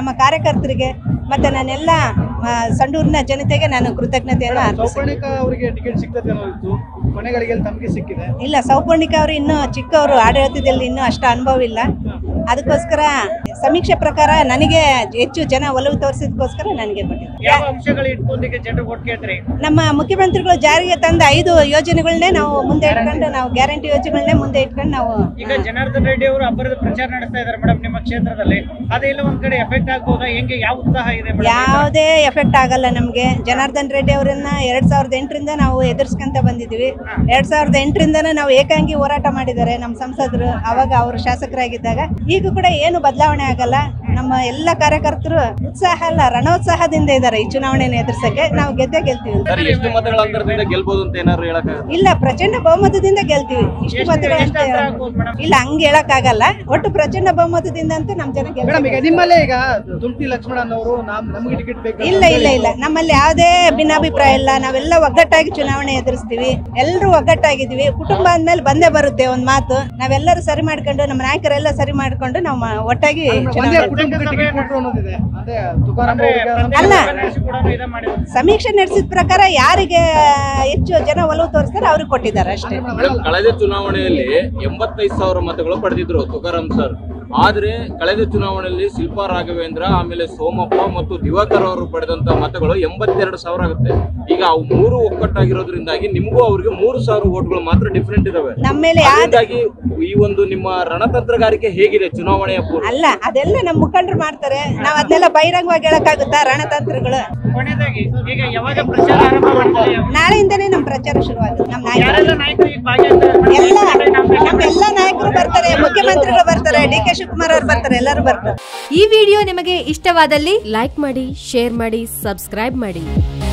ನಮ್ಮ ಕಾರ್ಯಕರ್ತರಿಗೆ ಮತ್ತೆ ನನ್ನೆಲ್ಲ ಆ, ಸಂಡೂರಿನ ಜನತೆಗೆ ನಾನು ಕೃತಜ್ಞತೆಯನ್ನು ಅರ್ಪಿಸ್ತೀನಿ ಸೌಪರ್ಣಿಕ ಅವರಿಗೆ ಟಿಕೆಟ್ ಸಿಗ್ತದೆ ಅನ್ನೋದಿತ್ತು ಕೊನೆಗಳಿಗೆ ತಮಗೆ ಸಿಕ್ಕಿದೆ ಇಲ್ಲ ಸೌಪರ್ಣಿಕ ಅವರು ಇನ್ನೂ ಚಿಕ್ಕವರು ಆಡಳಿತದಲ್ಲಿ ಇನ್ನೂ ಅಷ್ಟು ಅನುಭವ ಇಲ್ಲ ಅದಕ್ಕೋಸ್ಕರ ಸಮೀಕ್ಷೆ ಪ್ರಕಾರ ನನಗೆ ಹೆಚ್ಚು ಜನ ಒಲವು ತೋರಿಸಿದಕ್ಕೋಸ್ಕರ ನನಗೆ ಕೊಟ್ಟಿದ್ದಾರೆ ಯಾವ ಅಂಶಗಳು ಇಟ್ಕೊಂಡೀಗ ಜನರು ಓಟ್ ಕೇಳ್ತಾರೆ ನಮ್ಮ ಮುಖ್ಯಮಂತ್ರಿಗಳು ಜಾರಿಗೆ ತಂದ ಐದು ಯೋಜನೆಗಳನ್ನೇ ನಾವು ಮುಂದೆ ಇಟ್ಕೊಂಡು ನಾವು ಗ್ಯಾರಂಟಿ ಯೋಜನೆಗಳನ್ನೇ ಮುಂದೆ ಇಟ್ಕೊಂಡು ನಾವು ಈಗ ಜನಾರ್ದನ್ ರೆಡ್ಡಿ ಅವರು ಅಬ್ಬರದ ಪ್ರಚಾರ ನಡೆಸ್ತಾ ಇದ್ದಾರೆ ಮೇಡಮ್ ನಿಮ್ಮ ಕ್ಷೇತ್ರದಲ್ಲಿ ಅದೆಲ್ಲ ಒಂದ್ ಕಡೆ ಎಫೆಕ್ಟ್ ಆಗ್ಬೋದಾ ಹೆಂಗೆ ಯಾವ ಉತ್ಸಾಹ ಇದೆ ಮೇಡಮ್ ಯಾವುದೇ ಎಫೆಕ್ಟ್ ಆಗಲ್ಲ ನಮಗೆ ಜನಾರ್ದನ್ ರೆಡ್ಡಿ ಅವರನ್ನ ಎರಡ್ ಸಾವಿರದ ಎಂಟರಿಂದ ನಾವು ಎದುರಿಸ್ಕೊಂತ ಬಂದಿದ್ವಿ ಎರಡ್ ಸಾವಿರದ ಎಂಟರಿಂದನೂ ನಾವು ಏಕಾಂಗಿ ಹೋರಾಟ ಮಾಡಿದ್ದಾರೆ ನಮ್ಮ ಸಂಸದರು ಅವಾಗ ಅವರು ಶಾಸಕರಾಗಿದ್ದಾಗ ಈಗ ಕೂಡ ಏನು ಬದಲಾವಣೆ ಆಗಲ್ಲ ನಮ್ಮ ಎಲ್ಲ ಕಾರ್ಯಕರ್ತರು ಉತ್ಸಾಹ ಅಲ್ಲ ರಣೋತ್ಸಾಹದಿಂದ ಇದ್ದಾರೆ ಈ ಚುನಾವಣೆಯನ್ನು ಎದುರಿಸಕ್ಕೆ ನಾವು ಗೆದ್ದೇ ಗೆಲ್ತೀವಿ ಸರ್ ಎಷ್ಟು ಮತಗಳ ಅಂತರದಿಂದ ಗೆಲ್ಬಹುದು ಅಂತ ಏನಾದ್ರು ಹೇಳಕ್ ಇಲ್ಲ ಪ್ರಚಂಡ ಬಹುಮತದಿಂದ ಗೆಲ್ತೀವಿ ಇಷ್ಟು ಮತಗಳು ಅಂತ ಎಷ್ಟು ಅಂತರ ಆಗ್ಬೋದು ಮೇಡಮ್ ಇಲ್ಲ ಹಂಗೆ ಹೇಳಕ್ ಆಗಲ್ಲ ಒಟ್ಟು ಪ್ರಚಂಡ ಬಹುಮತದಿಂದ ಅಂತ ನಮ್ ಜನ ಮೇಡಮ್ ಈಗ ಗೆಲ್ತೀವಿ ನಿಮ್ಮಲ್ಲೇ ಈಗ ತುಮತಿ ಲಕ್ಷ್ಮಣನ್ ಅವರು ನಾಮ್ ನಮಗೆ ಟಿಕೆಟ್ ಬೇಕು ಇಲ್ಲ ಇಲ್ಲ ಇಲ್ಲ ನಮ್ಮಲ್ಲಿ ಯಾವುದೇ ಭಿನ್ನಾಭಿಪ್ರಾಯ ಇಲ್ಲ ನಾವೆಲ್ಲ ಒಗ್ಗಟ್ಟಾಗಿ ಚುನಾವಣೆ ಎದುರಿಸ್ತೀವಿ ಎಲ್ಲರೂ ಒಗ್ಗಟ್ಟಾಗಿದ್ದೀವಿ ಕುಟುಂಬ ಅಂದ್ಮೇಲೆ ಬಂದೇ ಬರುತ್ತೆ ಒಂದ್ ಮಾತು ನಾವೆಲ್ಲರೂ ಸರಿ ಮಾಡ್ಕೊಂಡು ನಮ್ಮ ನಾಯಕರೆಲ್ಲ ಸರಿ ಮಾಡ್ಕೊಂಡು ನಾವು ಮ- ಒಟ್ಟಾಗಿ ಒಂದೇ ಚುನಾವಣೆ ಕುಟುಂಬಕ್ಕೆ ಟಿಕೆಟ್ ಕೊಟ್ಟರು ಅನ್ನೋದಿದೆ ಅದೇ ತುಕಾರಾಮ್ ಅಂದ್ರೆ ಅವರಿಗೆ ಪ್ರತ್ಯೇಕ ಅಲ್ಲ. ಕನ್ನಡಿಸಿ ಕೂಡ ಇದೇ ಮಾಡಿದ್ರು ಸಮೀಕ್ಷೆ ನಡೆಸಿದ ಪ್ರಕಾರ ಯಾರಿಗೆ ಹೆಚ್ಚು ಜನ ಒಲವು ತೋರಿಸ್ತಾರೆ ಅವ್ರಿಗೆ ಕೊಟ್ಟಿದ್ದಾರೆ ಅಷ್ಟೇ ಮೇಡಮ್ ಕಳೆದ ಚುನಾವಣೆಯಲ್ಲಿ ಎಂಬತ್ತೈದು ಸಾವಿರ ಮತಗಳು ಪಡೆದಿದ್ರು ತುಕಾರಾಮ್ ಸರ್ ಆದ್ರೆ ಕಳೆದ ಚುನಾವಣೆಯಲ್ಲಿ ಶಿಲ್ಪಾ ರಾಘವೇಂದ್ರ ಆಮೇಲೆ ಸೋಮಪ್ಪ ಮತ್ತು ದಿವಾಕರ್ ಅವರು ಪಡೆದಂತ ಮತಗಳು ಎಂಬತ್ತೆರಡು ಸಾವಿರ ಆಗುತ್ತೆ ಈಗ ಅವು ಮೂರು ಒಕ್ಕಟ್ಟಾಗಿರೋದ್ರಿಂದಾಗಿ ನಿಮಗೂ ಅವ್ರಿಗೆ ಮೂರು ಸಾವಿರ ಓಟ್ಗಳು ಮಾತ್ರ ಡಿಫ್ರೆಂಟ್ ಇದಾವೆ ನಮ್ಮ ಮೇಲೆ ಯಾವ್ದು ಹಾಗಾಗಿ ಈ ಒಂದು ನಿಮ್ಮ ರಣತಂತ್ರಗಾರಿಕೆ ಹೇಗಿದೆ ಚುನಾವಣೆಯ ಪೂರ್ವ ಅಲ್ಲ ಅದೆಲ್ಲ ನಮ್ಮ ಮುಖಂಡರು ಮಾಡ್ತಾರೆ ನಾವ್ ಅದನ್ನೆಲ್ಲ ಬಹಿರಂಗವಾಗಿ ಹೇಳಕ್ಕಾಗುತ್ತಾ ರಣತಂತ್ರಗಳು ಕೊನೆಯದಾಗಿ ಈಗ ಯಾವಾಗ ಪ್ರಚಾರ ಆರಂಭ ಮಾಡ್ತಾರೆ ನಾಳೆಯಿಂದನೇ ನಮ್ಮ ಪ್ರಚಾರ ಶುರುವಾಗುತ್ತೆ ನಮ್ಮ ನಾಯಕರು ಯಾರೆಲ್ಲ ನಾಯಕರು ಈಗ ಭಾಗಿಯಾಗ್ತಾರೆ ಎಲ್ಲ ನಮ್ಮೆಲ್ಲ ನಾಯಕರು ಬರ್ತಾರೆ ಮುಖ್ಯಮಂತ್ರಿಗಳು ಬರ್ತಾರೆ ಡಿ ಕೆ ಶಿವಕುಮಾರ್ ಅವ್ರು ಬರ್ತಾರೆ ಎಲ್ಲರೂ ಬರ್ತಾರೆ ಈ ವಿಡಿಯೋ ನಿಮಗೆ ಇಷ್ಟವಾದಲ್ಲಿ ಲೈಕ್ ಮಾಡಿ ಶೇರ್ ಮಾಡಿ ಸಬ್ಸ್ಕ್ರೈಬ್ ಮಾಡಿ